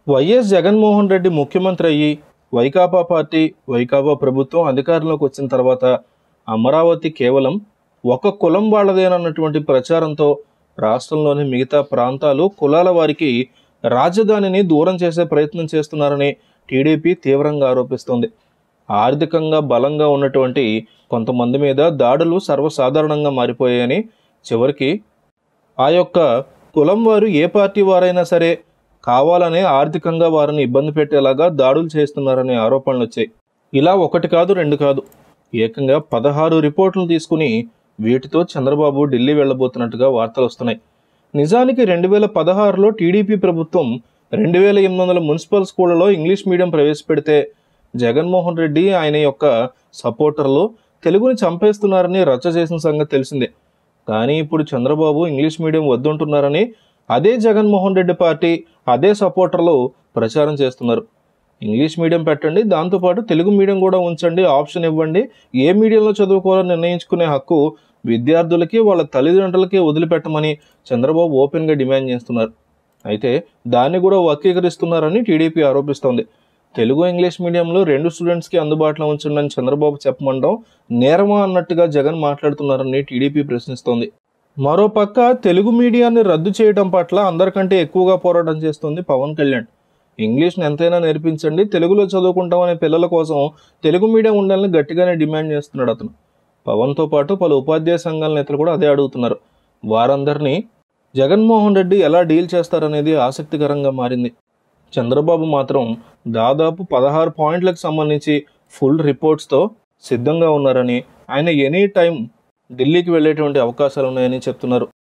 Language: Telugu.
వైఎస్ జగన్మోహన్ రెడ్డి ముఖ్యమంత్రి అయ్యి వైకాపా పార్టీ వైకాపా ప్రభుత్వం అధికారంలోకి వచ్చిన తర్వాత అమరావతి కేవలం ఒక కులం వాళ్ళదేనన్నటువంటి ప్రచారంతో రాష్ట్రంలోని మిగతా ప్రాంతాలు కులాల వారికి రాజధానిని దూరం చేసే ప్రయత్నం చేస్తున్నారని టీడీపీ తీవ్రంగా ఆరోపిస్తోంది ఆర్థికంగా బలంగా ఉన్నటువంటి కొంతమంది మీద దాడులు సర్వసాధారణంగా మారిపోయాయని చివరికి ఆ యొక్క కులం వారు ఏ పార్టీ వారైనా సరే కావాలనే ఆర్థికంగా వారిని ఇబ్బంది పెట్టేలాగా దాడులు చేస్తున్నారనే ఆరోపణలు వచ్చాయి ఇలా ఒకటి కాదు రెండు కాదు ఏకంగా పదహారు రిపోర్టులు తీసుకుని వీటితో చంద్రబాబు ఢిల్లీ వెళ్ళబోతున్నట్టుగా వార్తలు వస్తున్నాయి నిజానికి రెండు వేల పదహారులో టీడీపీ ప్రభుత్వం రెండు వేల ఎనిమిది వందల మున్సిపల్ స్కూళ్లలో ఇంగ్లీష్ మీడియం ప్రవేశపెడితే జగన్మోహన్ రెడ్డి ఆయన యొక్క సపోర్టర్లు తెలుగుని చంపేస్తున్నారని రచ్చ చేసిన సంగతి తెలిసిందే కానీ ఇప్పుడు చంద్రబాబు ఇంగ్లీష్ మీడియం వద్దుంటున్నారని అదే జగన్మోహన్ రెడ్డి పార్టీ అదే సపోర్టర్లు ప్రచారం చేస్తున్నారు ఇంగ్లీష్ మీడియం పెట్టండి దాంతోపాటు తెలుగు మీడియం కూడా ఉంచండి ఆప్షన్ ఇవ్వండి ఏ మీడియంలో చదువుకోవాలని నిర్ణయించుకునే హక్కు విద్యార్థులకి వాళ్ళ తల్లిదండ్రులకి వదిలిపెట్టమని చంద్రబాబు ఓపెన్గా డిమాండ్ చేస్తున్నారు అయితే దాన్ని కూడా వక్రీకరిస్తున్నారని టీడీపీ ఆరోపిస్తోంది తెలుగు ఇంగ్లీష్ మీడియంలో రెండు స్టూడెంట్స్కి అందుబాటులో ఉంచండి చంద్రబాబు చెప్పమండం నేరమా అన్నట్టుగా జగన్ మాట్లాడుతున్నారని టీడీపీ ప్రశ్నిస్తోంది మరోపక్క తెలుగు మీడియాన్ని రద్దు చేయడం పట్ల అందరికంటే ఎక్కువగా పోరాటం చేస్తుంది పవన్ కళ్యాణ్ ఇంగ్లీష్ని ఎంతైనా నేర్పించండి తెలుగులో చదువుకుంటామనే పిల్లల కోసం తెలుగు మీడియం ఉండాలని గట్టిగానే డిమాండ్ చేస్తున్నాడు అతను పవన్తో పాటు పలు ఉపాధ్యాయ సంఘాల నేతలు కూడా అదే అడుగుతున్నారు వారందరినీ జగన్మోహన్ రెడ్డి ఎలా డీల్ చేస్తారనేది ఆసక్తికరంగా మారింది చంద్రబాబు మాత్రం దాదాపు పదహారు పాయింట్లకు సంబంధించి ఫుల్ రిపోర్ట్స్తో సిద్ధంగా ఉన్నారని ఆయన ఎనీ టైం ఢిల్లీకి వెళ్ళేటువంటి అవకాశాలు ఉన్నాయని చెప్తున్నారు